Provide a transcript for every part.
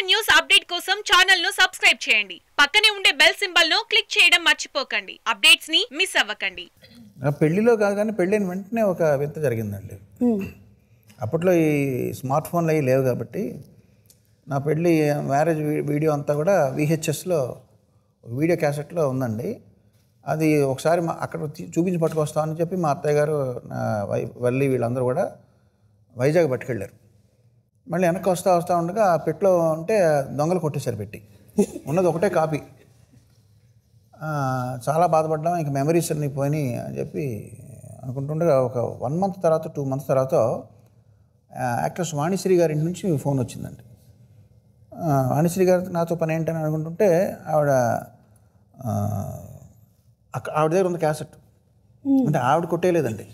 news update కోసం channel ను subscribe చేయండి పక్కనే ఉండే బెల్ సింబల్ ను క్లిక్ చేయడం మర్చిపోకండి అప్డేట్స్ ని మిస్ అవ్వకండి నా పెళ్లిలో కాదు కానీ పెళ్ళైన వెంటనే ఒక వింత జరిగిందండి అప్పట్లో ఈ స్మార్ట్ ఫోన్లు అవి లేవు కాబట్టి నా పెళ్ళి మ్యారేజ్ వీ- వీడియో అంతా కూడా విహెచ్ఎస్లో వీడియో క్యాసెట్లో ఉందండి అది ఒకసారి మా అక్కడ తీ- చూపించి పట్టుకొస్తామని చెప్పి మా అత్తయ్య గారు నా వై వల్లి వీళ్ళందరూ కూడా వైజాగ్ పట్టుకెళ్ళారు మళ్ళీ వెనక్కి వస్తా వస్తూ ఉండగా ఆ పెట్లో ఉంటే దొంగలు కొట్టేశారు పెట్టి ఉన్నది ఒకటే కాపీ ఆ, చాలా బాధపడ్డాం ఇంక మెమరీస్ అన్నీ పోయినాయి అని చెప్పి అనుకుంటుండగా ఒక వన్ మంత్ తర్వాత టూ మంత్స్ తర్వాత ఆ, యాక్ట్రెస్ వాణిశ్రీ గారి ఇంటి నుంచి ఫోన్ వచ్చిందండి ఆ, వాణిశ్రీ గారు నాతో పని ఏంటని అనుకుంటుంటే ఆవిడ ఆ, అక్క ఆవిడ దగ్గర ఉంది క్యాసెట్ అంటే ఆవిడ కొట్టేయలేదండి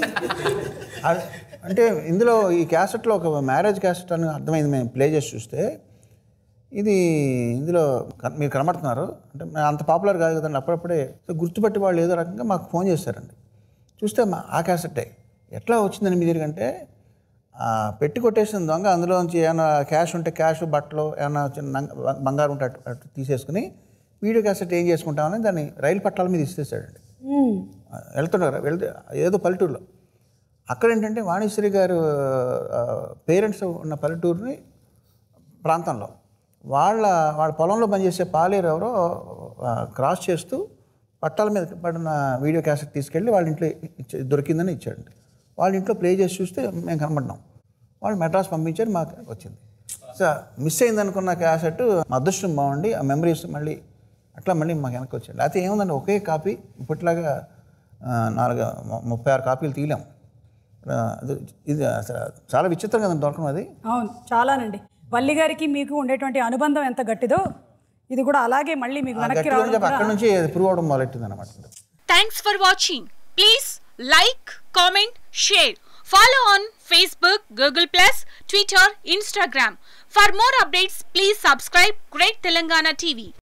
ఆవిడ- అంటే ఇందులో ఈ క్యాసెట్లో ఒక మ్యారేజ్ క్యాసెట్ అని అర్థమైంది మేము ప్లే చేసి చూస్తే ఇది ఇందులో క- మీరు కనబడుతున్నారు అంటే మేము అంత పాపులర్ కాదు కదండి అప్పుడప్పుడే సో గుర్తుపట్టి వాళ్ళు ఏదో రకంగా మాకు ఫోన్ చేశారండి చూస్తే మా ఆ క్యాసెట్టే ఎట్లా వచ్చిందని మీ దగ్గరంటే ఆ పెట్టి కొట్టేసిన దొంగ అందులోంచి ఏమైనా క్యాష్ ఉంటే క్యాష్ బట్టలు ఏమైనా చిన్న నంగ- బంగారం ఉంటే అటు అటు తీసేసుకుని వీడియో క్యాసెట్ ఏం చేసుకుంటామని దాన్ని రైలు పట్టాల మీద ఇస్తేసాడండి వెళ్తున్నారు వెళ్తే ఏదో పల్లెటూరులో అక్కడ ఏంటంటే వాణిశ్రీ గారు పేరెంట్స్ ఉన్న పల్లెటూరుని ప్రాంతంలో వాళ్ళ వాళ్ళ పొలంలో పనిచేసే పాలేరు ఎవరో ఆ, క్రాస్ చేస్తూ పట్టాల మీద పడిన వీడియో క్యాసెట్ తీసుకెళ్ళి వాళ్ళ ఇంట్లో ఇచ్చే- దొరికిందని ఇచ్చాడండి వాళ్ళ ఇంట్లో ప్లే చేసి చూస్తే మేము కనబడ్డాం వాళ్ళు మెడ్రాస్ పంపించారు మాకు వచ్చింది సో మిస్ అయింది అనుకున్న క్యాసెట్ మా అదృష్టం బాగుండి ఆ మెమరీస్ మళ్ళీ అట్లా మళ్ళీ మాకు వెనక్కి వచ్చాడు అయితే ఏముందండి ఒకే కాపీ ఇప్పట్లాగా ఆ, నాలుగు ము- ముప్పై ఆరు కాపీలు తీయలేం ఆ, అది ఇది అసలు చాలా విచిత్రం కదండి దొరకడం అది అవును చాలానండి వల్లి గారికి మీకు ఉండేటువంటి అనుబంధం ఎంత గట్టిదో ఇది కూడా అలాగే మళ్ళీ మీకు వెనక్కి గట్టిగా రావడం చెప్పి కూడా అక్కడ నుంచి ప్రూవ్ అవడం మొదలెట్టింది అనమాట thanks for watching please like comment share follow on Facebook Google plus Twitter Instagram for more updates please subscribe great Telangana TV